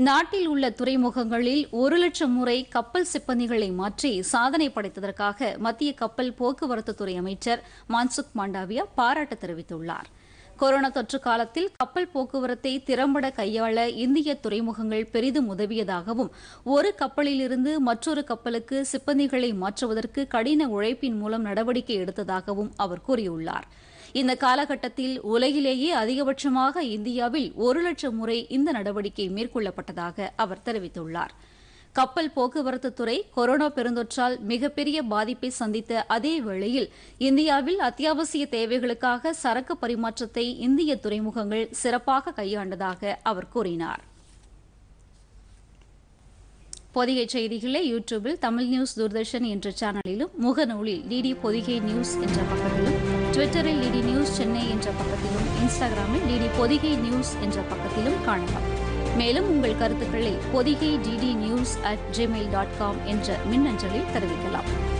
நாட்டில் உள்ள துறைமுகங்களில் ஒரு லட்சம் முறை கப்பல் சிப்பந்திகளை மாற்றி சாதனை படைத்ததற்காக மத்திய கப்பல் போக்குவரத்து துறை அமைச்சர் மான்சுக் மாண்டவியா பாராட்டு தெரிவித்துள்ளார் கொரோனா தொற்று காலத்தில் கப்பல் போக்குவரத்தை திறம்பட கையாள இந்திய துறைமுகங்கள் பெரிதும் உதவியதாகவும் ஒரு கப்பலிலிருந்து மற்றொரு கப்பலுக்கு சிப்பந்திகளை மாற்றுவதற்கு கடின உழைப்பின் மூலம் நடவடிக்கை எடுத்ததாகவும் அவர் கூறியுள்ளார் இந்த காலகட்டத்தில் உலகிலேயே அதிகபட்சமாக இந்தியாவில் ஒரு லட்சம் முறை இந்த நடவடிக்கை மேற்கொள்ளப்பட்டதாக அவர் தெரிவித்துள்ளார் கப்பல் போக்குவரத்து துறை கொரோனா பெருந்தொற்றால் மிகப்பெரிய பாதிப்பை சந்தித்த அதே வேளையில் இந்தியாவில் அத்தியாவசிய தேவைகளுக்காக சரக்கு பரிமாற்றத்தை இந்திய துறைமுகங்கள் சிறப்பாக கையாண்டதாக அவர் கூறினார் பொதிகை செய்திகளை யூடியூபில் தமிழ் நியூஸ் தூர்தர்ஷன் என்ற சேனலிலும் முகநூலில் டிடி பொதிகை நியூஸ் என்ற பக்கத்திலும் ட்விட்டரில் டிடி நியூஸ் சென்னை என்ற பக்கத்திலும் இன்ஸ்டாகிராமில் டிடி பொதிகை நியூஸ் என்ற பக்கத்திலும் காணலாம் மேலும் உங்கள் கருத்துக்களை Podhigai DD news at Gmail dot com என்ற மின்னஞ்சலில் தெரிவிக்கலாம்